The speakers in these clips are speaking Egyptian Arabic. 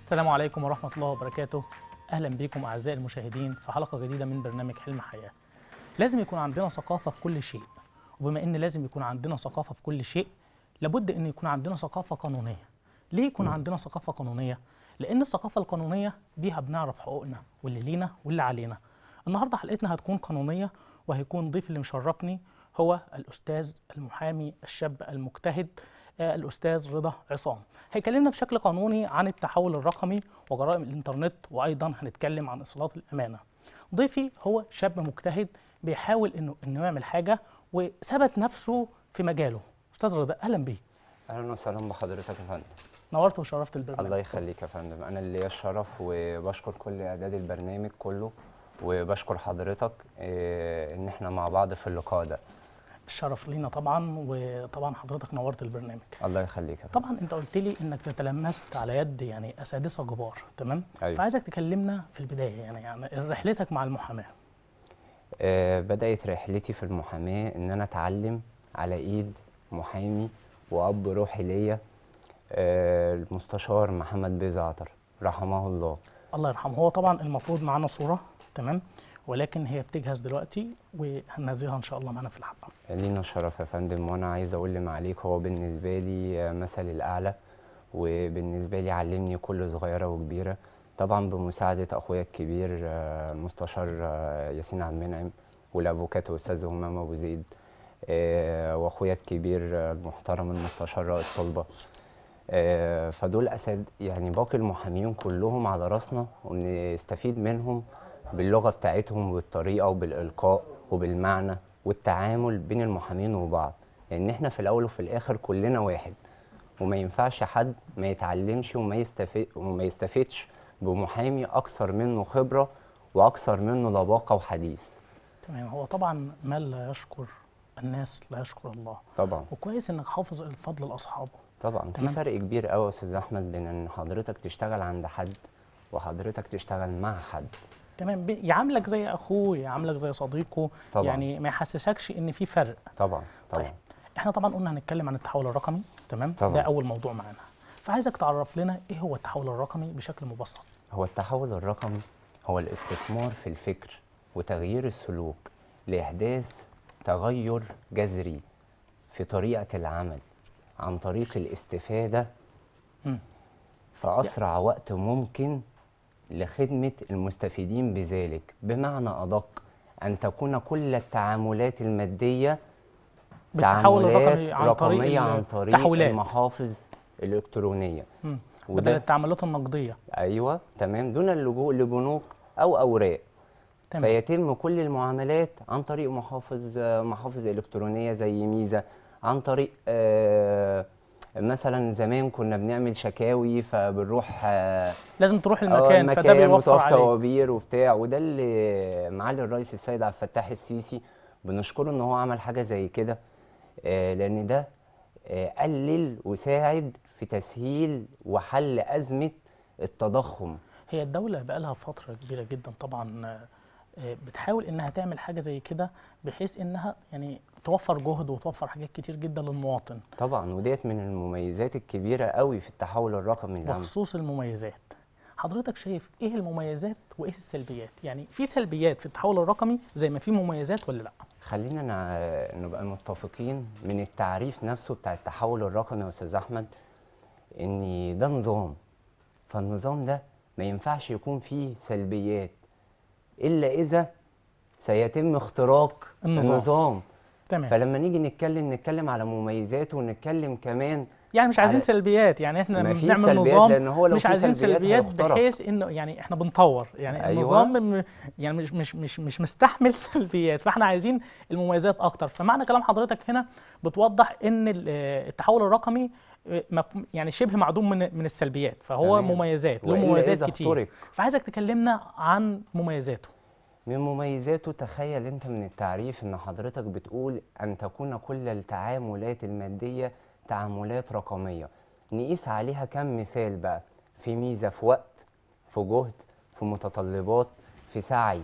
السلام عليكم ورحمة الله وبركاته أهلا بكم أعزائي المشاهدين في حلقة جديدة من برنامج حلم حياة لازم يكون عندنا ثقافة في كل شيء وبما إن لازم يكون عندنا ثقافة في كل شيء لابد إن يكون عندنا ثقافة قانونية ليه يكون عندنا ثقافة قانونية؟ لأن الثقافة القانونية بيها بنعرف حقوقنا واللي لينا واللي علينا النهاردة حلقتنا هتكون قانونية وهيكون ضيف اللي مشرفني هو الأستاذ المحامي الشاب المجتهد آه، الأستاذ رضا عصام هيكلمنا بشكل قانوني عن التحول الرقمي وجرائم الإنترنت وأيضا هنتكلم عن إصالات الأمانة ضيفي هو شاب مجتهد بيحاول إنه إنه يعمل حاجة وثبت نفسه في مجاله أستاذ رضا أهلا بيك اهلا وسهلا بحضرتك يا فندم نورت وشرفت البرنامج الله يخليك يا فندم انا اللي ليا الشرف وبشكر كل اعداد البرنامج كله وبشكر حضرتك إيه، ان احنا مع بعض في اللقاء ده الشرف لينا طبعا وطبعا حضرتك نورت البرنامج الله يخليك يا فندم طبعا انت قلت لي انك تتلمست على يد يعني اساتذه كبار تمام أيوة. فعايزك تكلمنا في البدايه يعني يعني رحلتك مع المحاماه آه، بدأت رحلتي في المحاماة إن أنا أتعلم على إيد محامي وأب روحي ليا آه، المستشار محمد بيه زعتر رحمه الله الله يرحمه هو طبعا المفروض معانا صوره تمام ولكن هي بتجهز دلوقتي وهننزلها ان شاء الله معانا في الحلقه لينا الشرف يا فندم وأنا عايز أقول لمعاليك هو بالنسبة لي آه، مثل الأعلى وبالنسبة لي علمني كل صغيرة وكبيرة طبعا بمساعدة أخويا الكبير آه، المستشار آه، ياسين عبد المنعم والأفوكاتو أستاذ همام أبو زيد آه، وأخويا الكبير آه، المحترم المستشار رائد طلبة آه، فدول أسد يعني باقي المحامين كلهم على راسنا ونستفيد منهم باللغة بتاعتهم وبالطريقة وبالإلقاء وبالمعنى والتعامل بين المحامين وبعض لأن إحنا في الأول وفي الآخر كلنا واحد وما ينفعش حد ما يتعلمش وما يستفيد وما يستفيدش بمحامي أكثر منه خبرة وأكثر منه لباقة وحديث تمام هو طبعا من لا يشكر الناس لا يشكر الله طبعا وكويس انك حافظ الفضل لاصحابه طبعا في تمام. فرق كبير قوي يا استاذ احمد بين ان حضرتك تشتغل عند حد وحضرتك تشتغل مع حد تمام بي- يعاملك زي اخوه يعاملك زي صديقه طبعا. يعني ما يحسسكش ان في فرق طبعا طبعا طيب احنا طبعا قلنا هنتكلم عن التحول الرقمي تمام طبعا. ده اول موضوع معانا فعايزك تعرف لنا ايه هو التحول الرقمي بشكل مبسط هو التحول الرقمي هو الاستثمار في الفكر وتغيير السلوك لإحداث تغير جذري في طريقة العمل عن طريق الاستفادة مم. في أسرع وقت ممكن لخدمة المستفيدين بذلك بمعنى أدق أن تكون كل التعاملات المادية بالتحول تعاملات الرقمي عن طريق رقمية ال- عن طريق تحويلات. المحافظ الإلكترونية مم. وده- بدل التعاملات النقديه أيوة تمام دون اللجوء لبنوك أو أوراق تمام فيتم كل المعاملات عن طريق محافظ محافظ إلكترونية زي ميزة عن طريق آه، مثلا زمان كنا بنعمل شكاوي فبنروح آه، لازم تروح آه، المكان فده بيوفر وتقف عليك طوابير وبتاع وده اللي معالي الرئيس السيد عبد الفتاح السيسي بنشكره ان هو عمل حاجه زي كده آه، لان ده آه، قلل وساعد في تسهيل وحل ازمه التضخم هي الدولة بقالها فترة كبيرة جدا طبعا آه، آه، بتحاول انها تعمل حاجة زي كده بحيث انها يعني توفر جهد وتوفر حاجات كتير جدا للمواطن طبعا وديت من المميزات الكبيره قوي في التحول الرقمي اللي عمل بخصوص المميزات حضرتك شايف ايه المميزات وايه السلبيات يعني في سلبيات في التحول الرقمي زي ما في مميزات ولا لا خلينا نع- نبقى متفقين من التعريف نفسه بتاع التحول الرقمي يا استاذ احمد ان ده نظام فالنظام ده ما ينفعش يكون فيه سلبيات الا اذا سيتم اختراق النظام. النظام تمام فلما نيجي نتكلم نتكلم على مميزاته ونتكلم كمان يعني مش عايزين على- سلبيات يعني احنا ما فيش بنعمل سلبيات نظام لأن هو لو مش في عايزين سلبيات سلبيات هيخترق. بحيث انه يعني احنا بنطور يعني أيوة. النظام م- يعني مش مش مش مش مستحمل سلبيات فاحنا عايزين المميزات اكتر فمعنى كلام حضرتك هنا بتوضح ان ال- آه، التحول الرقمي آه، مفهوم- يعني شبه معدوم من من السلبيات فهو تمام. مميزات له وإلا مميزات إذا كتير اخترق. فعايزك تكلمنا عن مميزاته من مميزاته تخيل انت من التعريف ان حضرتك بتقول ان تكون كل التعاملات المادية تعاملات رقمية نقيس عليها كم مثال بقى في ميزة في وقت في جهد في متطلبات في سعي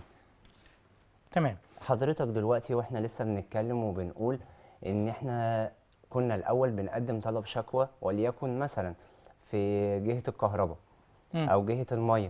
تمام حضرتك دلوقتي واحنا لسه بنتكلم وبنقول ان احنا كنا الاول بنقدم طلب شكوى وليكن مثلا في جهة الكهرباء مم. او جهه الميه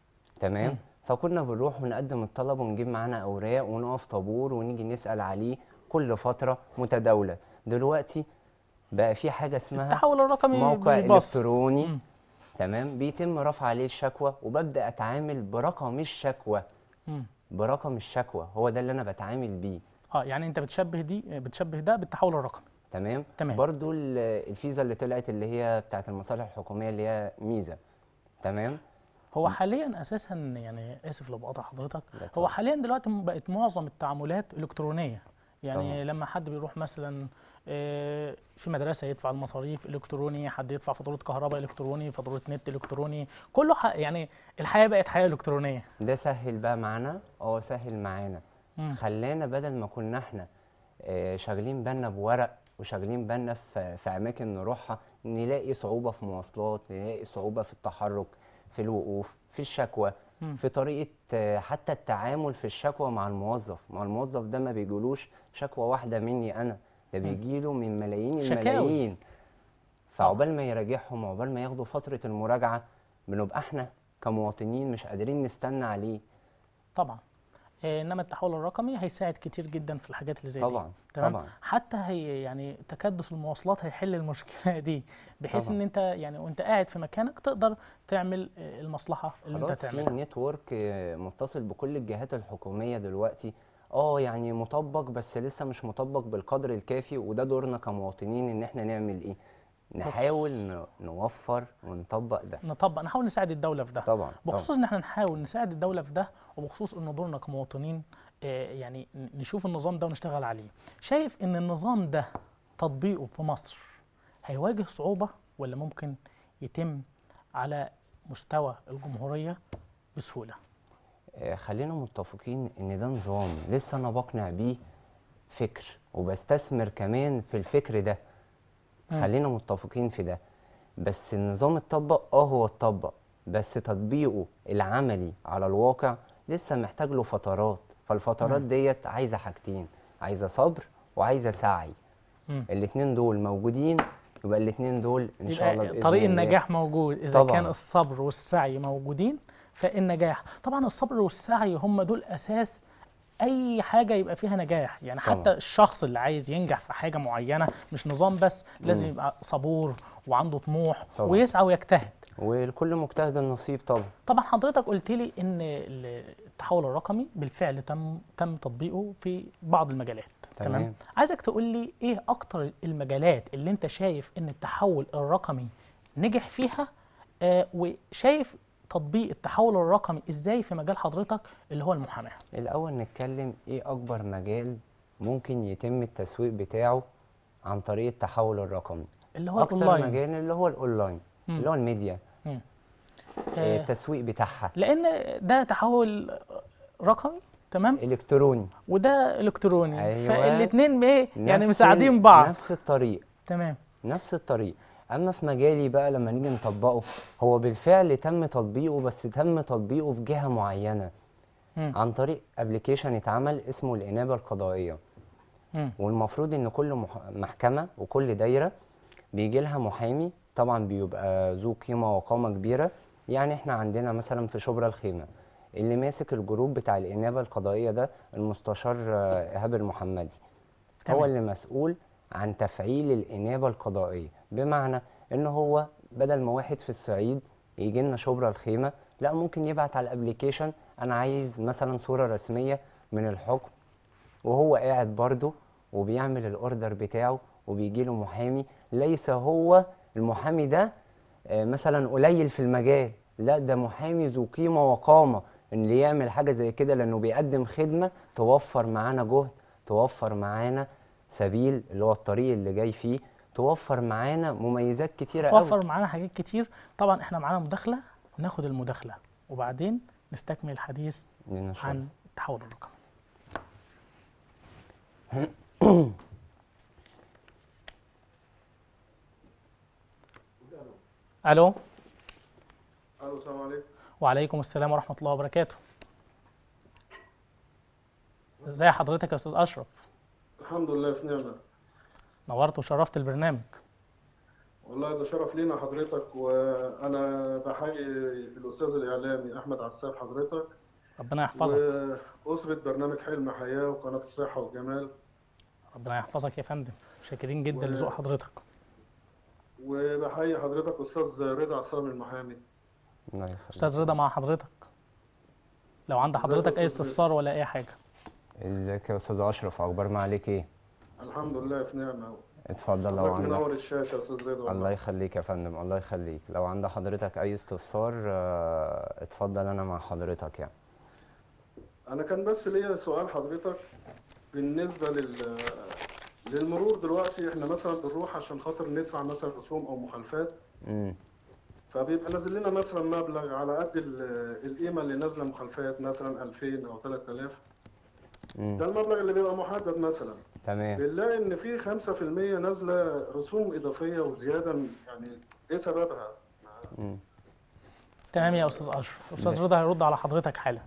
تمام مم. فكنا بنروح ونقدم الطلب ونجيب معانا اوراق ونقف طابور ونيجي نسال عليه كل فتره متداوله دلوقتي بقى في حاجه اسمها التحول الرقمي موقع بيبص الكتروني مم. تمام بيتم رفع عليه الشكوى وببدا اتعامل برقم الشكوى مم. برقم الشكوى هو ده اللي انا بتعامل بيه اه يعني انت بتشبه دي بتشبه ده بالتحول الرقمي تمام تمام. برضو ال- الفيزا اللي طلعت اللي هي بتاعت المصالح الحكوميه اللي هي ميزه تمام هو حاليا اساسا يعني اسف لو بقطع حضرتك لا هو طبعا. حاليا دلوقتي م- بقت معظم التعاملات الكترونيه يعني طبعا. لما حد بيروح مثلا آه، في مدرسه يدفع المصاريف الكتروني حد يدفع فاتوره كهرباء الكتروني فاتوره نت الكتروني كله ح- يعني الحياه بقت حياه الكترونيه ده سهل بقى معانا اه سهل معانا مم. خلانا بدل ما كنا احنا آه، شاغلين بالنا بورق وشاغلين بالنا في في اماكن نروحها نلاقي صعوبه في مواصلات نلاقي صعوبه في التحرك في الوقوف في الشكوى مم. في طريقه آه، حتى التعامل في الشكوى مع الموظف مع الموظف ده ما بيجيلوش شكوى واحده مني انا ده بيجيله من ملايين شكاوي. الملايين فعقبال ما يراجعهم وعقبال ما ياخدوا فتره المراجعه بنبقى احنا كمواطنين مش قادرين نستنى عليه طبعا آه، انما التحول الرقمي هيساعد كتير جدا في الحاجات اللي زي دي طبعا تمام طبعا حتى هي يعني تكدس المواصلات هيحل المشكله دي بحيث طبعا. ان انت يعني وانت قاعد في مكانك تقدر تعمل آه، المصلحه اللي انت خلاص في تعملها نتورك متصل بكل الجهات الحكومية دلوقتي اه يعني مطبق بس لسه مش مطبق بالقدر الكافي وده دورنا كمواطنين ان احنا نعمل ايه نحاول ن- نوفر ونطبق ده نطبق نحاول نساعد الدوله في ده طبعا بخصوص طبعا ان احنا نحاول نساعد الدوله في ده وبخصوص ان دورنا كمواطنين آه، يعني ن- نشوف النظام ده ونشتغل عليه شايف ان النظام ده تطبيقه في مصر هيواجه صعوبه ولا ممكن يتم على مستوى الجمهوريه بسهوله آه، خلينا متفقين ان ده نظام لسه انا بقنع بيه فكر وبستثمر كمان في الفكر ده مم. خلينا متفقين في ده بس النظام اتطبق اه هو اتطبق بس تطبيقه العملي على الواقع لسه محتاج له فترات فالفترات مم. ديت عايزه حاجتين عايزه صبر وعايزه سعي مم. الاتنين دول موجودين يبقى الاتنين دول ان شاء الله يبقى باذن طريق الله النجاح موجود اذا طبعاً. كان الصبر والسعي موجودين فالنجاح طبعا الصبر والسعي هم دول اساس اي حاجه يبقى فيها نجاح يعني حتى طبعاً. الشخص اللي عايز ينجح في حاجه معينه مش نظام بس لازم مم. يبقى صبور وعنده طموح طبعاً. ويسعى ويجتهد والكل مجتهد النصيب طبعا طبعا حضرتك قلت لي ان التحول الرقمي بالفعل تم تم تطبيقه في بعض المجالات تمام, تمام. عايزك تقول لي ايه اكتر المجالات اللي انت شايف ان التحول الرقمي نجح فيها آه وشايف تطبيق التحول الرقمي ازاي في مجال حضرتك اللي هو المحاماه الاول نتكلم ايه اكبر مجال ممكن يتم التسويق بتاعه عن طريق التحول الرقمي اللي هو اكتر الاونلاين مجال اللي هو الاونلاين مم. اللي هو الميديا مم. آه، آه التسويق بتاعها لان ده تحول رقمي تمام الكتروني وده الكتروني أيوة. فالاثنين ايه يعني نفس مساعدين ال- بعض نفس الطريق تمام نفس الطريق اما في مجالي بقى لما نيجي نطبقه هو بالفعل تم تطبيقه بس تم تطبيقه في جهة معينة مم. عن طريق ابلكيشن اتعمل اسمه الإنابة القضائية مم. والمفروض ان كل مح- محكمة وكل دايرة بيجي لها محامي طبعا بيبقى ذو قيمة وقامة كبيرة يعني احنا عندنا مثلا في شبرا الخيمة اللي ماسك الجروب بتاع الإنابة القضائية ده المستشار آه، إيهاب المحمدي تمام. هو اللي مسؤول عن تفعيل الإنابة القضائية بمعنى إن هو بدل ما واحد في الصعيد يجي لنا شبرا الخيمة لا ممكن يبعت على الابليكيشن أنا عايز مثلا صورة رسمية من الحكم وهو قاعد برضه وبيعمل الأوردر بتاعه وبيجي له محامي ليس هو المحامي ده آه، مثلا قليل في المجال لا ده محامي ذو قيمة وقامة إن اللي يعمل حاجة زي كده لأنه بيقدم خدمة توفر معانا جهد توفر معانا سبيل اللي هو الطريق اللي جاي فيه توفر معانا مميزات كتيرة قوي توفر معانا حاجات كتير طبعا احنا معانا مداخله ناخد المداخله وبعدين نستكمل الحديث لنا شرف. عن التحول الرقمي الو الو السلام عليكم وعليكم السلام ورحمه الله وبركاته ازي حضرتك يا استاذ اشرف الحمد لله في نعمه نورت وشرفت البرنامج والله ده شرف لينا حضرتك وانا بحيي الاستاذ الاعلامي احمد عساف حضرتك ربنا يحفظك واسره برنامج حلم حياه وقناه الصحه والجمال ربنا يحفظك يا فندم شاكرين جدا و- لذوق حضرتك وبحيي حضرتك استاذ رضا عصام المحامي الله يخليك استاذ رضا مع حضرتك لو عند ازيك يا حضرتك اي أستاذ رضا؟ استفسار ولا اي حاجه ازيك يا استاذ اشرف اخبار ما عليك ايه الحمد لله في نعمه اتفضل لو حضرتك عندك منور الشاشه يا استاذ رضا الله والله. يخليك يا فندم الله يخليك لو عند حضرتك اي استفسار آه، اتفضل انا مع حضرتك يعني انا كان بس ليا سؤال حضرتك بالنسبه لل للمرور دلوقتي احنا مثلا بنروح عشان خاطر ندفع مثلا رسوم او مخالفات امم فبيبقى نازل لنا مثلا مبلغ على قد ال- القيمه اللي نازله مخالفات مثلا 2000 او 3000 امم ده المبلغ اللي بيبقى محدد مثلا تمام بنلاقي ان في 5% نازله رسوم اضافيه وزياده يعني ايه سببها؟ مم. تمام يا استاذ اشرف استاذ رضا هيرد على حضرتك حالا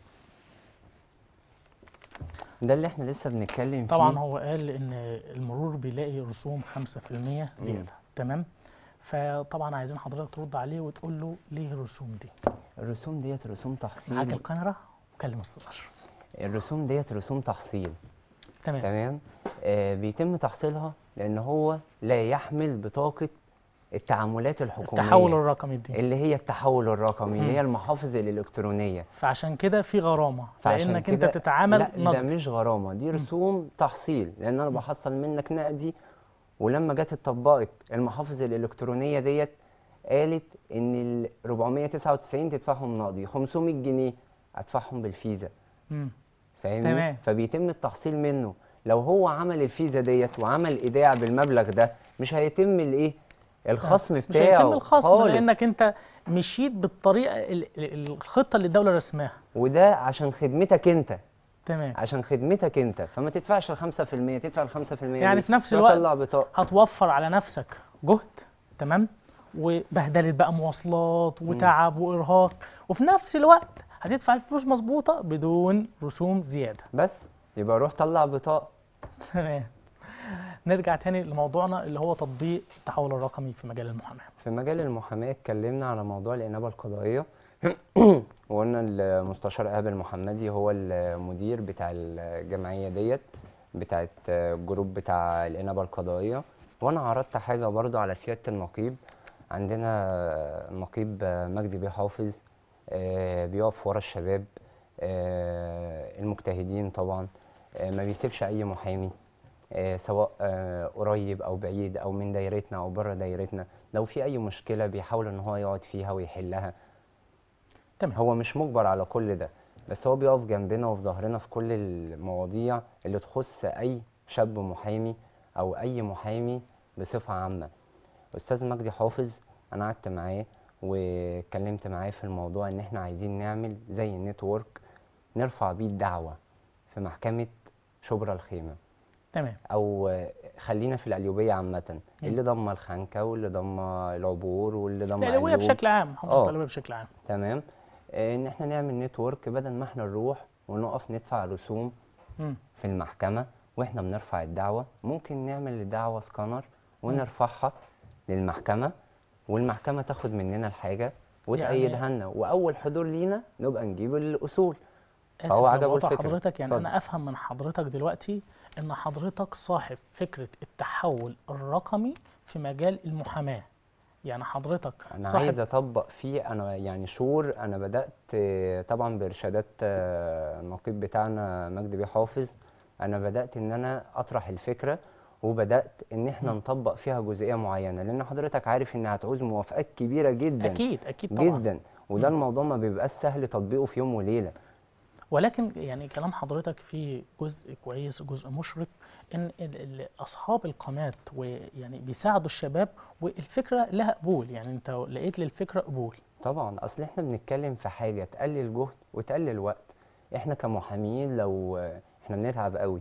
ده اللي احنا لسه بنتكلم فيه طبعا هو قال ان المرور بيلاقي رسوم 5% زياده تمام فطبعا عايزين حضرتك ترد عليه وتقول له ليه الرسوم دي الرسوم ديت رسوم معاك تحصيل الكاميرا وكلم استاذ اشرف الرسوم ديت رسوم تحصيل تمام تمام آه بيتم تحصيلها لان هو لا يحمل بطاقه التعاملات الحكوميه التحول الرقمي دي اللي هي التحول الرقمي اللي مم. هي المحافظ الالكترونيه فعشان كده في غرامه فعشان لانك انت كده- بتتعامل لا ده نقد مش غرامه دي رسوم تحصيل لان انا بحصل منك نقدي ولما جت اتطبقت المحافظ الالكترونيه ديت قالت ان ال 499 تدفعهم نقدي 500 جنيه ادفعهم بالفيزا مم. فاهمني تمام. فبيتم التحصيل منه لو هو عمل الفيزا ديت وعمل ايداع بالمبلغ ده مش هيتم الايه الخصم مش بتاعه هيتم الخصم خالص. لانك انت مشيت بالطريقه ال- ال- الخطه اللي الدوله رسماها وده عشان خدمتك انت تمام عشان خدمتك انت فما تدفعش ال 5% تدفع ال 5% يعني دي. في نفس روح الوقت طلع بطاقه هتوفر على نفسك جهد تمام وبهدله بقى مواصلات وتعب وارهاق وفي نفس الوقت هتدفع الفلوس مظبوطه بدون رسوم زياده بس يبقى روح طلع بطاقه تمام نرجع تاني لموضوعنا اللي هو تطبيق التحول الرقمي في مجال المحاماه في مجال المحاماه اتكلمنا على موضوع الانابه القضائيه وقلنا المستشار ايهاب المحمدي هو المدير بتاع الجمعيه ديت بتاعت الجروب بتاع الانابه القضائيه وانا عرضت حاجه برضو على سياده النقيب عندنا النقيب مجدي بيه حافظ آه، بيقف ورا الشباب آه، المجتهدين طبعا آه، ما بيسيبش اي محامي آه، سواء آه، قريب او بعيد او من دايرتنا او بره دايرتنا لو في اي مشكله بيحاول ان هو يقعد فيها ويحلها تمام هو مش مجبر على كل ده بس هو بيقف جنبنا وفي ظهرنا في كل المواضيع اللي تخص اي شاب محامي او اي محامي بصفه عامه استاذ مجدي حافظ انا قعدت معاه واتكلمت معاه في الموضوع ان احنا عايزين نعمل زي نتورك نرفع بيه الدعوه في محكمه شبرا الخيمه تمام او خلينا في القليوبيه عامه اللي ضم الخنكه واللي ضم العبور واللي ضم الألوية قليوب. بشكل عام محافظه آه. الألوية بشكل عام تمام آه، ان احنا نعمل نتورك بدل ما احنا نروح ونقف ندفع رسوم مم. في المحكمه واحنا بنرفع الدعوه ممكن نعمل الدعوه سكانر ونرفعها للمحكمه والمحكمه تاخد مننا الحاجه وتأيدها لنا واول حضور لينا نبقى نجيب الاصول اسف فهو لو عجبه بقطع الفكرة. حضرتك يعني اتفضل. انا افهم من حضرتك دلوقتي ان حضرتك صاحب فكره التحول الرقمي في مجال المحاماه يعني حضرتك انا صاحب عايز اطبق فيه انا يعني شهور انا بدات آه، طبعا بارشادات آه، النقيب بتاعنا مجدي بيه حافظ انا بدات ان انا اطرح الفكره وبدات ان احنا نطبق فيها جزئيه معينه لان حضرتك عارف انها هتعوز موافقات كبيره جدا اكيد اكيد طبعا جدا وده الموضوع ما بيبقاش سهل تطبيقه في يوم وليله ولكن يعني كلام حضرتك فيه جزء كويس جزء مشرق ان ال- ال- اصحاب القناه ويعني بيساعدوا الشباب والفكره لها قبول يعني انت لقيت للفكره قبول طبعا اصل احنا بنتكلم في حاجه تقلل جهد وتقلل وقت احنا كمحاميين لو احنا بنتعب قوي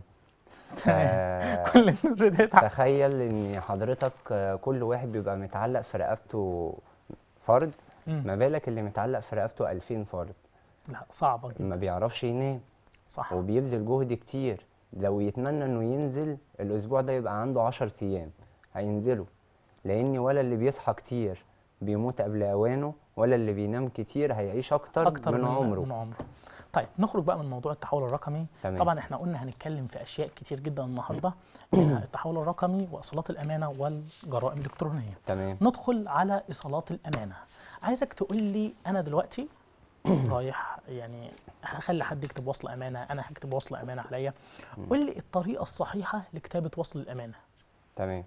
ف- كل الناس بتتعب تخيل ان حضرتك آه، كل واحد بيبقى متعلق في رقبته فرد مم. ما بالك اللي متعلق في رقبته 2000 فرد لا صعبه جدا ما بيعرفش ينام صح وبيبذل جهد كتير لو يتمنى انه ينزل الاسبوع ده يبقى عنده 10 ايام هينزلوا لان ولا اللي بيصحى كتير بيموت قبل اوانه ولا اللي بينام كتير هيعيش اكتر, اكتر من, عمره من عمره طيب نخرج بقى من موضوع التحول الرقمي تمام. طبعا احنا قلنا هنتكلم في اشياء كتير جدا النهارده منها التحول الرقمي واصالات الامانه والجرائم الالكترونيه تمام ندخل على ايصالات الامانه عايزك تقول لي انا دلوقتي رايح يعني هخلي حد يكتب وصل امانه انا هكتب وصل امانه عليا قول لي الطريقه الصحيحه لكتابه وصل الامانه تمام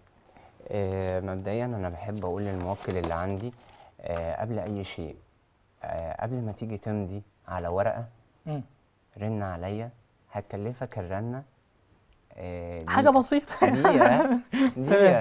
آه مبدئيا انا بحب اقول للموكل اللي عندي آه قبل اي شيء آه قبل ما تيجي تمضي على ورقه مم. رن عليا هتكلفك الرنه آه حاجه بسيطه دقيقه دقيقه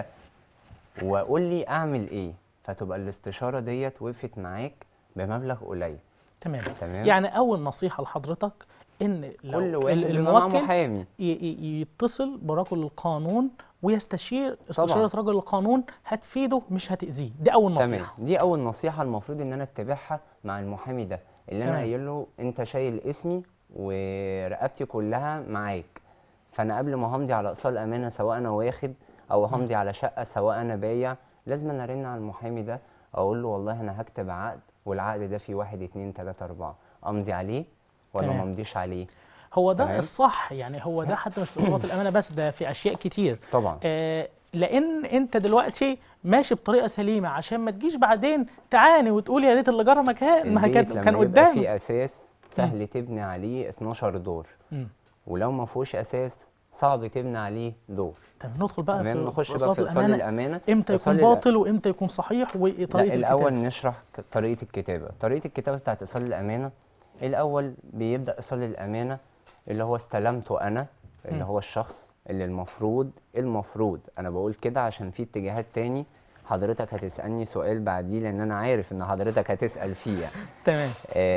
وقول لي اعمل ايه فتبقى الاستشاره ديت وقفت معاك بمبلغ قليل تمام تمام يعني اول نصيحه لحضرتك ان لو كل ال- واحد بيبقى معاه الموكل محامي ي- ي- يتصل برجل القانون ويستشير استشاره رجل القانون هتفيده مش هتاذيه دي اول تمام نصيحه دي اول نصيحه المفروض ان انا اتبعها مع المحامي ده اللي انا تمام. قايل له انت شايل اسمي ورقبتي كلها معاك فانا قبل ما همضي على اقساط امانه سواء انا واخد او همضي على شقه سواء انا بايع لازم انا ارن على المحامي ده اقول له والله انا هكتب عقد والعقد ده فيه واحد اتنين تلاته اربعه امضي عليه ولا تمام. ما امضيش عليه هو ده تمام. الصح يعني هو ده حتى مش في اصابات الامانه بس ده في اشياء كتير طبعا آه لان انت دلوقتي ماشي بطريقه سليمه عشان ما تجيش بعدين تعاني وتقول يا ريت اللي جرى مكان ما هي البيت كان لما كان يبقى قدامي فيه اساس سهل تبني عليه 12 دور مم. ولو ما فيهوش اساس صعب تبني عليه دور تمام ندخل بقى تمام في نخش في بقى في إصابات ايصال الامانه الامانه امتى إيصال يكون الأ- باطل وامتى يكون صحيح وطريقه لا الاول الكتابة. نشرح ك- طريقه الكتابه طريقه الكتابه بتاعت ايصال الامانه الاول بيبدا ايصال الامانه اللي هو استلمته انا اللي مم. هو الشخص اللي المفروض المفروض انا بقول كده عشان في اتجاهات تاني حضرتك هتسالني سؤال بعديه لان انا عارف ان حضرتك هتسال فيه يعني. تمام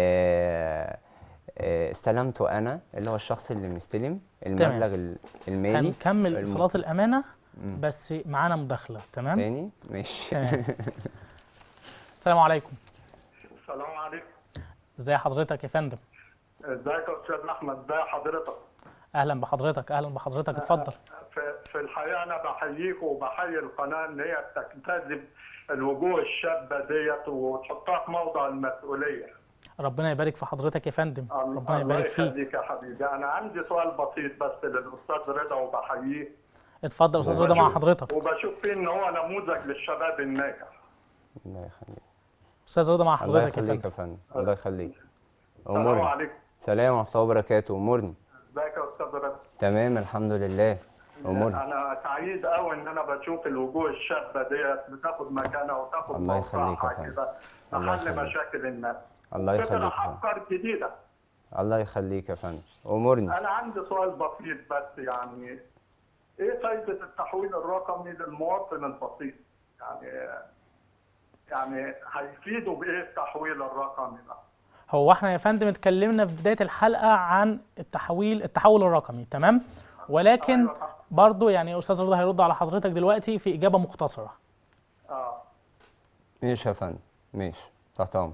آه، آه، استلمته انا اللي هو الشخص اللي مستلم المبلغ ال- المالي هنكمل الم- اصالات الامانه مم. بس معانا مداخله تمام تاني ماشي تمام السلام عليكم السلام عليكم ازي حضرتك يا فندم ازيك يا استاذ احمد ازي حضرتك اهلا بحضرتك اهلا بحضرتك اتفضل في, في الحقيقه انا بحييك وبحيي القناه ان هي تجتذب الوجوه الشابه ديت وتحطها في موضع المسؤوليه ربنا يبارك في حضرتك يا فندم ربنا الله يبارك فيك يخليك يا حبيبي انا عندي سؤال بسيط بس للاستاذ رضا وبحييه اتفضل يا استاذ رضا مع وبشوف- حضرتك وبشوف فيه ان هو نموذج للشباب الناجح الله يخليك استاذ رضا مع الله حضرتك يا يخليك فندم يا فندم الله يخليك السلام امورني عليكم سلام ورحمه الله وبركاته امورني ازيك يا استاذ رضا تمام الحمد لله امورني انا سعيد قوي ان انا بشوف الوجوه الشابه ديت بتاخد مكانها وتاخد الله يخليك يا موقعها فندم. كده الله لحل يخليك. مشاكل الناس الله يخليك يا تطرح فندم افكار جديده الله يخليك يا فندم امورني انا عندي سؤال بسيط بس يعني ايه فايده التحويل الرقمي للمواطن البسيط يعني يعني هيفيده بايه التحويل الرقمي ده هو احنا يا فندم اتكلمنا في بدايه الحلقه عن التحويل التحول الرقمي تمام ولكن أيوة صح. برضو يعني استاذ رضا هيرد على حضرتك دلوقتي في اجابه مختصره اه ماشي يا فندم ماشي تحت امر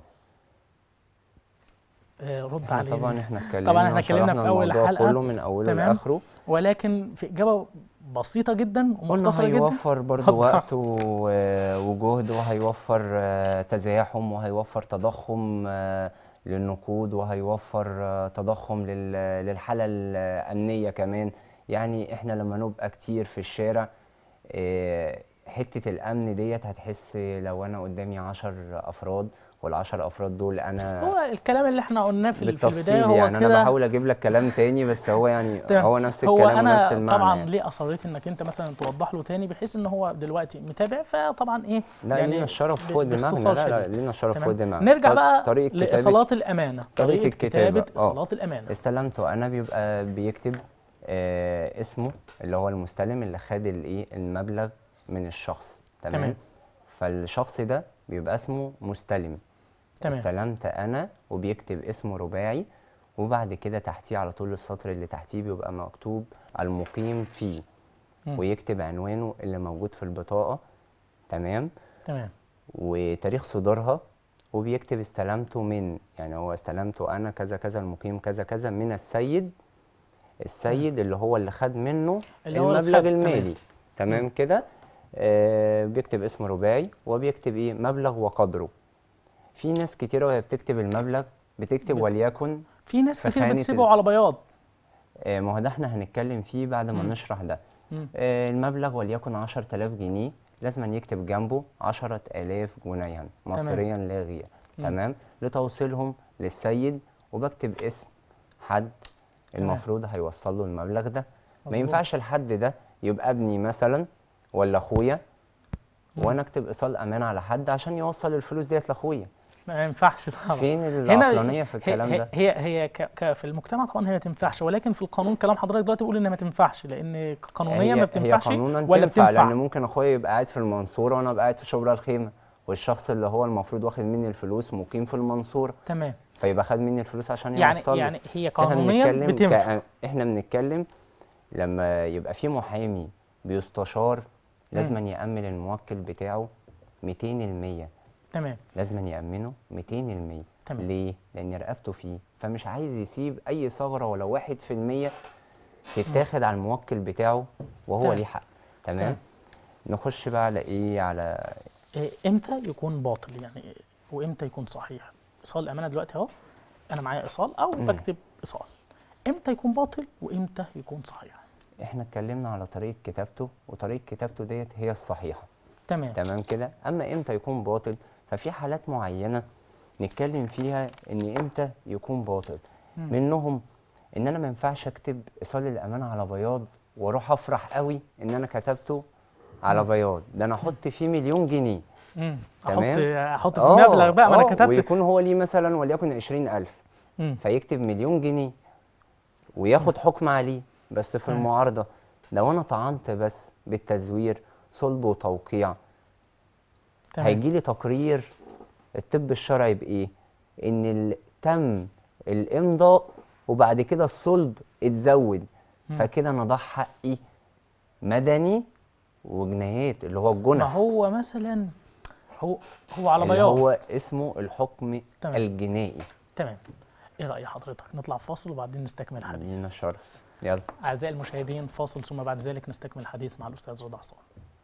آه، رد احنا عليه طبعا احنا اتكلمنا طبعا احنا اتكلمنا وشرحنا في اول الموضوع الحلقه كله من اوله تمام. لاخره ولكن في اجابه بسيطه جدا قلنا ومختصره جدا هيوفر برضه اتفضل. وقت و- وجهد وهيوفر آه، تزاحم وهيوفر تضخم آه، للنقود وهيوفر آه، تضخم لل- للحالة الأمنية كمان يعني احنا لما نبقى كتير في الشارع آه، حتة الأمن ديت هتحس لو أنا قدامي عشر أفراد والعشر أفراد دول أنا هو الكلام اللي احنا قلناه في, ال- في البدايه بالتفصيل هو يعني أنا كده بحاول أجيب لك كلام تاني بس هو يعني تمام. هو نفس هو الكلام انا ونفس المعنى طبعا يعني. ليه اصريت انك انت مثلا توضح له تاني بحيث ان هو دلوقتي متابع فطبعا ايه لا يعني لينا الشرف ب- فوق دماغنا باختصار لا لا شديد. لينا الشرف تمام؟ فوق دماغنا نرجع طر- بقى طريقة كتابة لاصالات الامانه طريقة الكتابة، كتابه آه. اصالات الامانه استلمته انا بيبقى بيكتب آه اسمه اللي هو المستلم اللي خد الايه المبلغ من الشخص تمام, تمام. فالشخص ده بيبقى اسمه مستلم تمام. استلمت انا وبيكتب اسمه رباعي وبعد كده تحتيه على طول السطر اللي تحتيه بيبقى مكتوب المقيم فيه مم. ويكتب عنوانه اللي موجود في البطاقة تمام تمام وتاريخ صدورها وبيكتب استلمته من يعني هو استلمته انا كذا كذا المقيم كذا كذا من السيد السيد اللي هو اللي خد منه اللي هو اللي المبلغ خد، تمام. المالي تمام كده آه بيكتب اسم رباعي وبيكتب ايه مبلغ وقدره في ناس كتيره وهي بتكتب المبلغ بتكتب بت- وليكن في ناس في كتير خانة بتسيبه ال- على بياض آه ما هو ده احنا هنتكلم فيه بعد ما مم. نشرح ده مم. آه المبلغ وليكن 10000 جنيه لازم أن يكتب جنبه 10000 جنيها مصريا لا غير مم. تمام لتوصيلهم للسيد وبكتب اسم حد تمام. المفروض هيوصل له المبلغ ده ما مظبوط. ينفعش الحد ده يبقى ابني مثلا ولا اخويا مم. وانا اكتب ايصال امان على حد عشان يوصل الفلوس ديت لاخويا ما ينفعش طبعا فين العقلانيه في هي- الكلام هي ده هي هي ك ك في المجتمع طبعا هي ما تنفعش ولكن في القانون كلام حضرتك دلوقتي بيقول انها ما تنفعش لان قانونيا ما هي بتنفعش قانونا ولا تنفع بتنفع لان ممكن اخويا يبقى قاعد في المنصوره وانا ابقى قاعد في شبرا الخيمه والشخص اللي هو المفروض واخد مني الفلوس مقيم في المنصوره تمام فيبقى خد مني الفلوس عشان يعني يوصل له. يعني هي بس احنا قانونيا بنتكلم بتنفع ك... احنا بنتكلم لما يبقى في محامي بيستشار لازم أن يأمن الموكل بتاعه 200% تمام لازم أن يأمنه 200% تمام. ليه؟ لأن رقبته فيه فمش عايز يسيب أي ثغرة ولو واحد في المية تتاخد على الموكل بتاعه وهو تمام. ليه حق تمام؟ تمام. نخش بقى على إيه على إيه، امتى يكون باطل يعني إيه، وامتى يكون صحيح ايصال الامانه دلوقتي اهو انا معايا ايصال او مم. بكتب ايصال امتى يكون باطل وامتى يكون صحيح إحنا اتكلمنا على طريقة كتابته وطريقة كتابته ديت هي الصحيحة تمام تمام كده اما امتى يكون باطل ففي حالات معينه نتكلم فيها ان امتى يكون باطل مم. منهم ان انا ما ينفعش اكتب ايصال الامانه على بياض واروح افرح قوي ان انا كتبته على بياض ده انا احط فيه مليون جنيه امم احط تمام. احط في مبلغ بقى ما انا آه، كتبت ويكون هو ليه مثلا وليكن 20000 مم. فيكتب مليون جنيه وياخد حكم عليه بس في تمام. المعارضه لو انا طعنت بس بالتزوير صلب وتوقيع تمام هيجي لي تقرير الطب الشرعي بايه ان ال- تم الامضاء وبعد كده الصلب اتزود مم. فكده انا ضاع حقي مدني وجنايات اللي هو ما الجنح هو مثلا هو هو على اللي بياض هو اسمه الحكم تمام. الجنائي تمام ايه راي حضرتك نطلع فاصل وبعدين نستكمل لينا الحديث الشرف يلا اعزائي المشاهدين فاصل ثم بعد ذلك نستكمل الحديث مع الاستاذ رضا عصام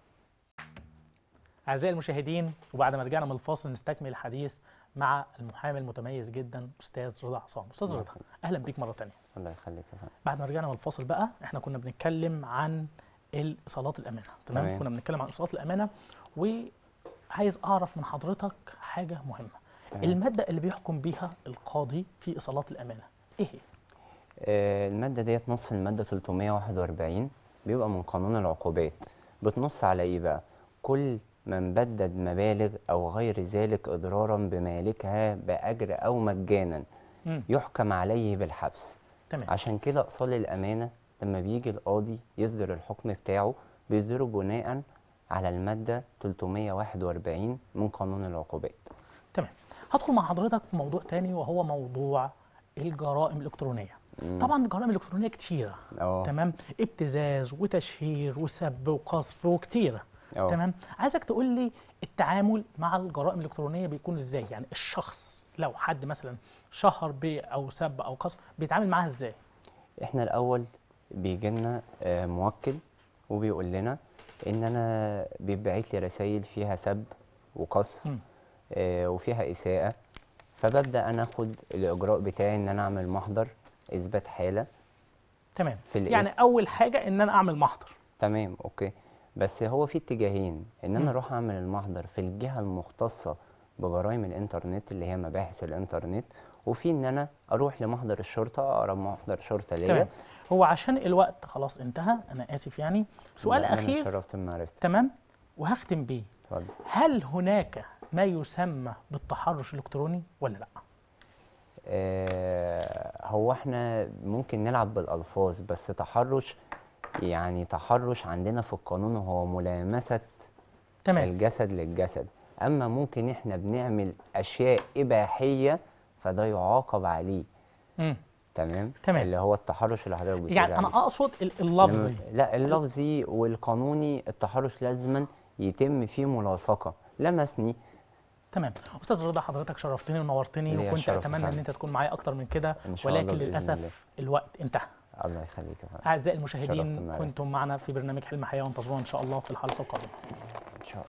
اعزائي المشاهدين وبعد ما رجعنا من الفاصل نستكمل الحديث مع المحامي المتميز جدا استاذ رضا عصام استاذ الله رضا اهلا بيك مره تانية الله يخليك يا فندم بعد ما رجعنا من الفاصل بقى احنا كنا بنتكلم عن الايصالات الامانه تمام تمام. كنا بنتكلم عن ايصالات الامانه وعايز اعرف من حضرتك حاجه مهمه تمام. الماده اللي بيحكم بيها القاضي في ايصالات الامانه ايه هي آه، المادة ديت نص المادة 341 بيبقى من قانون العقوبات بتنص على ايه بقى؟ كل من بدد مبالغ أو غير ذلك إضرارا بمالكها بأجر أو مجانا مم. يحكم عليه بالحبس تمام عشان كده إيصال الأمانة لما بيجي القاضي يصدر الحكم بتاعه بيصدره بناء على المادة 341 من قانون العقوبات تمام هدخل مع حضرتك في موضوع تاني وهو موضوع الجرائم الالكترونيه مم. طبعا الجرائم الالكترونيه كتيره اه تمام ابتزاز وتشهير وسب وقذف وكتيره اه تمام عايزك تقول لي التعامل مع الجرائم الالكترونيه بيكون ازاي يعني الشخص لو حد مثلا شهر ب او سب او قذف بيتعامل معاها ازاي احنا الاول بيجي لنا موكل وبيقول لنا ان انا بيبعت لي رسائل فيها سب وقذف مم. آه، وفيها اساءه فببدا انا اخد الاجراء بتاعي ان انا اعمل محضر اثبات حاله تمام في يعني الاسم. اول حاجه ان انا اعمل محضر تمام اوكي بس هو في اتجاهين ان مم. انا اروح اعمل المحضر في الجهه المختصه بجرائم الانترنت اللي هي مباحث الانترنت وفي ان انا اروح لمحضر الشرطه اقرب محضر شرطه ليا تمام هو عشان الوقت خلاص انتهى انا اسف يعني سؤال لا، أنا اخير شرفت بمعرفتك تمام وهختم بيه اتفضل هل هناك ما يسمى بالتحرش الالكتروني ولا لا آه، هو احنا ممكن نلعب بالالفاظ بس تحرش يعني تحرش عندنا في القانون هو ملامسه تمام الجسد للجسد اما ممكن احنا بنعمل اشياء اباحيه فده يعاقب عليه مم. تمام تمام. اللي هو التحرش اللي حضرتك بتقول يعني انا عليه. اقصد ال- إنما- اللفظي لا اللفظي والقانوني التحرش لازما يتم فيه ملاصقه لمسني تمام استاذ رضا حضرتك شرفتني ونورتني ليا وكنت الشرف اتمنى ان فعلا. انت تكون معايا اكتر من كده إن شاء الله ولكن بإذن للاسف الله. الوقت انتهى الله يخليك يا فندم اعزائي شرفت المشاهدين بمعرفتك. كنتم معنا في برنامج حلم حياه وانتظرونا ان شاء الله في الحلقه القادمه ان شاء الله